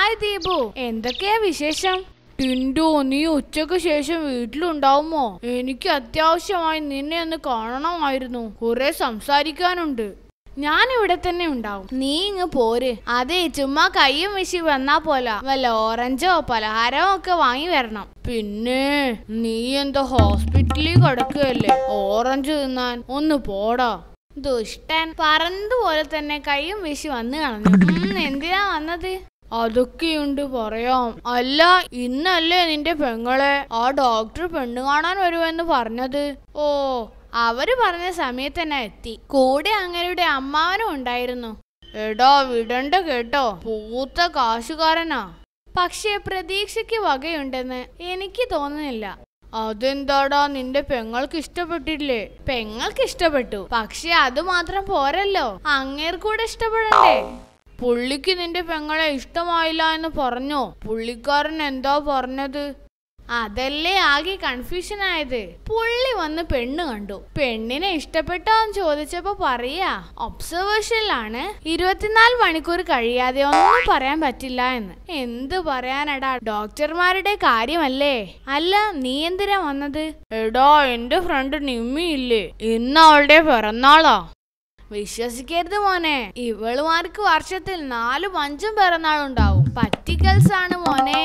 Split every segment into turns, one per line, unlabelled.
hi Deepu എന്തൊക്കെയാ വിശേഷം ടിൻഡു നീ ഉച്ചക്ക് ശേഷം വീട്ടിലുണ്ടാവുമോ എനിക്ക് അത്യാവശ്യമായി നിന്നെ ഒന്ന് കാണണമായിരുന്നു കുറെ സംസാരിക്കാനുണ്ട് ഞാൻ ഇവിടെ തന്നെ ഉണ്ടാവും നീ ഇങ്ങ് പോര് അതെ ചുമ്മാ കയ്യും വീശി വന്നാ പോല വല്ല ഓറഞ്ചോ പലഹാരമോ ഒക്കെ വാങ്ങി വരണം പിന്നെ നീ എന്താ ഹോസ്പിറ്റലിൽ കിടക്കുകയല്ലേ ഓറഞ്ച് തിന്നാൻ ഒന്ന് പോടാ ദുഷ്ടൻ പറന്നതുപോലെ തന്നെ കയ്യും വീശി വന്നു കളഞ്ഞു ഉം, എന്തിനാ വന്നത് അതൊക്കെയുണ്ട് പറയാം അല്ല ഇന്നല്ലേ നിന്റെ പെങ്ങളെ ആ ഡോക്ടർ പെണ്ണു കാണാൻ വരുമെന്ന് പറഞ്ഞത് ഓ അവര് പറഞ്ഞ സമയത്ത് തന്നെ എത്തി കൂടെ അങ്ങയുടെ അമ്മാവനും ഉണ്ടായിരുന്നു എടാ വിടണ്ട കേട്ടോ പൂത്ത കാശുകാരനാ പക്ഷേ പ്രതീക്ഷയ്ക്ക് വകയുണ്ടെന്ന് എനിക്ക് തോന്നുന്നില്ല അതെന്താടാ നിന്റെ പെങ്ങൾക്ക് ഇഷ്ടപ്പെട്ടില്ലേ പെങ്ങൾക്ക് ഇഷ്ടപ്പെട്ടു പക്ഷെ അത് മാത്രം പോരല്ലോ അങ്ങേർക്കൂടെ ഇഷ്ടപ്പെടണ്ടേ പുള്ളിക്ക് നിന്റെ പെങ്ങളെ ഇഷ്ടമായില്ല എന്ന് പറഞ്ഞോ പുള്ളിക്കാരൻ എന്താ പറഞ്ഞത് അതല്ലേ ആകെ കൺഫ്യൂഷൻ ആയത് പുള്ളി വന്ന് പെണ്ണ് കണ്ടു പെണ്ണിനെ ഇഷ്ടപ്പെട്ടോ എന്ന് ചോദിച്ചപ്പോ പറയാ ഒബ്സർവേഷനിലാണ് ഇരുപത്തിനാല് മണിക്കൂർ കഴിയാതെ ഒന്നും പറയാൻ പറ്റില്ല എന്ന് എന്ത് പറയാനടാ ഡോക്ടർമാരുടെ കാര്യമല്ലേ അല്ല നീ എന്തിനാ വന്നത് എടാ എന്റെ ഫ്രണ്ട് നിമ്മി ഇല്ലേ ഇന്ന് അവളുടെ പിറന്നാളാ വിശ്വസിക്കരുത് മോനെ ഇവളുമാർക്ക് വർഷത്തിൽ നാലും അഞ്ചും പിറന്നാളുണ്ടാവും പറ്റിക്കൽസ് ആണ് മോനെ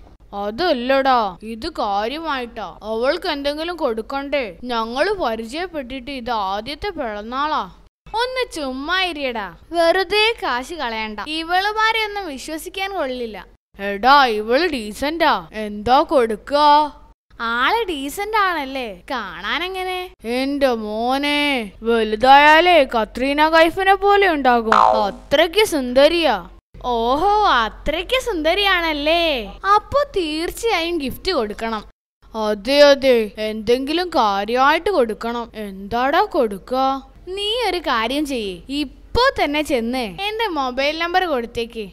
അതല്ലടാ ഇത് കാര്യമായിട്ടാ അവൾക്ക് എന്തെങ്കിലും കൊടുക്കണ്ടേ ഞങ്ങള് പരിചയപ്പെട്ടിട്ട് ഇത് ആദ്യത്തെ പിറന്നാളാ ഒന്ന് ചുമ്മാ ഇരിയടാ വെറുതെ കാശ് കളയണ്ട ഇവളുമാരെ ഒന്നും വിശ്വസിക്കാൻ കൊള്ളില്ല എടാ ഇവള് ഡീസന്റാ എന്താ കൊടുക്കുക ആള് ഡീസന്റ് ആണല്ലേ കാണാനെങ്ങനെ എന്റെ മോനെ വലുതായാലേ കത്രീന കൈഫിനെ പോലെ ഉണ്ടാകും അത്രയ്ക്ക് സുന്ദരിയാ ഓഹോ അത്രയ്ക്ക് സുന്ദരിയാണല്ലേ അപ്പൊ തീർച്ചയായും ഗിഫ്റ്റ് കൊടുക്കണം അതെ അതെ എന്തെങ്കിലും കാര്യമായിട്ട് കൊടുക്കണം എന്താടാ കൊടുക്ക നീ ഒരു കാര്യം ചെയ്യേ ഇപ്പോ തന്നെ ചെന്ന് എന്റെ മൊബൈൽ നമ്പർ കൊടുത്തേക്ക്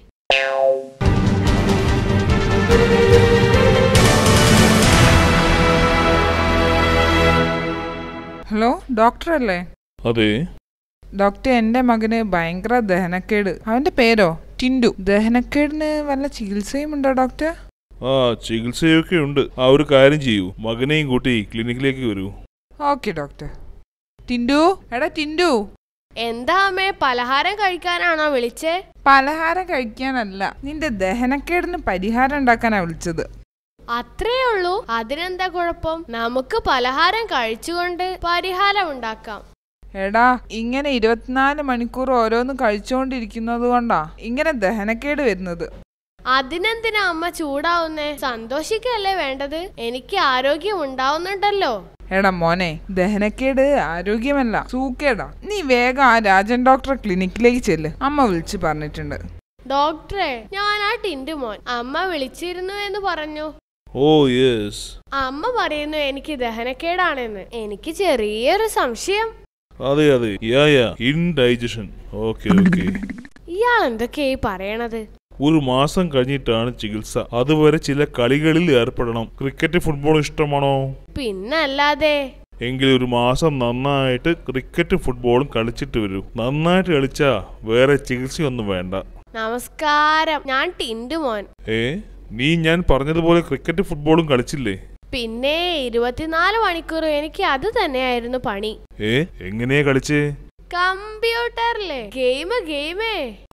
ഹലോ ഡോക്ടർ അല്ലേ
അതെ
ഡോക്ടർ എൻ്റെ മകന് ഭയങ്കര ദഹനക്കേട് അവൻ്റെ പേരോ ടിൻഡു ദഹനക്കേടിന് വല്ല ചികിത്സയും ഉണ്ടോ ഡോക്ടർ
ആ ചികിത്സയൊക്കെ ഉണ്ട് ആ ഒരു കാര്യം ചെയ്യൂ മകനെയും കൂട്ടി ക്ലിനിക്കിലേക്ക് വരൂ
ഓക്കെ ഡോക്ടർ ടിൻഡു എടാ ടിൻഡു
എന്താ അമ്മേ പലഹാരം കഴിക്കാനാണോ വിളിച്ചേ
പലഹാരം കഴിക്കാനല്ല നിന്റെ ദഹനക്കേടിന് പരിഹാരം ഉണ്ടാക്കാനാ വിളിച്ചത്
അത്രേ ഉള്ളൂ അതിനെന്താ കുഴപ്പം നമുക്ക് പലഹാരം കഴിച്ചുകൊണ്ട് പരിഹാരം ഉണ്ടാക്കാം
എടാ ഇങ്ങനെ ഇരുപത്തിനാല് മണിക്കൂർ ഓരോന്ന് കഴിച്ചുകൊണ്ടിരിക്കുന്നത് കൊണ്ടാ ഇങ്ങനെ ദഹനക്കേട് വരുന്നത്
അതിനെന്തിനാ അമ്മ ചൂടാവുന്നേ സന്തോഷിക്കല്ലേ വേണ്ടത് എനിക്ക് ആരോഗ്യം ഉണ്ടാവുന്നുണ്ടല്ലോ
എടാ മോനെ ദഹനക്കേട് ആരോഗ്യമല്ല സൂക്കേടാ നീ വേഗം ആ രാജൻ ഡോക്ടറെ ക്ലിനിക്കിലേക്ക് ചെല്ല് അമ്മ വിളിച്ചു പറഞ്ഞിട്ടുണ്ട്
ഡോക്ടറെ ഞാൻ ആ ടിൻഡു മോൻ അമ്മ വിളിച്ചിരുന്നു എന്ന് പറഞ്ഞു
ഓ യെസ്
അമ്മ പറയുന്നു എനിക്ക് ദഹനക്കേടാണെന്ന് എനിക്ക് ചെറിയൊരു സംശയം
അതെ അതെ yeah yeah indigestion okay okay
ഇയാൾ എന്തൊക്കെയായി പറയണത്
ഒരു മാസം കഴിഞ്ഞിട്ടാണ് ചികിത്സ അതുവരെ ചില കളികളിൽ ഏർപ്പെടണം ക്രിക്കറ്റ് ഫുട്ബോൾ ഇഷ്ടമാണോ
പിന്നല്ലാതെ
എങ്കിൽ ഒരു മാസം നന്നായിട്ട് ക്രിക്കറ്റ് ഫുട്ബോളും കളിച്ചിട്ട് വരൂ നന്നായിട്ട് കളിച്ചാ വേറെ ചികിത്സയൊന്നും വേണ്ട
നമസ്കാരം ഞാൻ ടിൻഡു മോൻ
ഏ നീ ഞാൻ പറഞ്ഞതുപോലെ ക്രിക്കറ്റ് ഫുട്ബോളും കളിച്ചില്ലേ
പിന്നെ ഇരുപത്തിനാല് മണിക്കൂർ എനിക്ക് അത് തന്നെയായിരുന്നു പണി
ഏ എങ്ങനെയാ കളിച്ചേ
കമ്പ്യൂട്ടറിലെ ഗെയിം ഗെയിമേ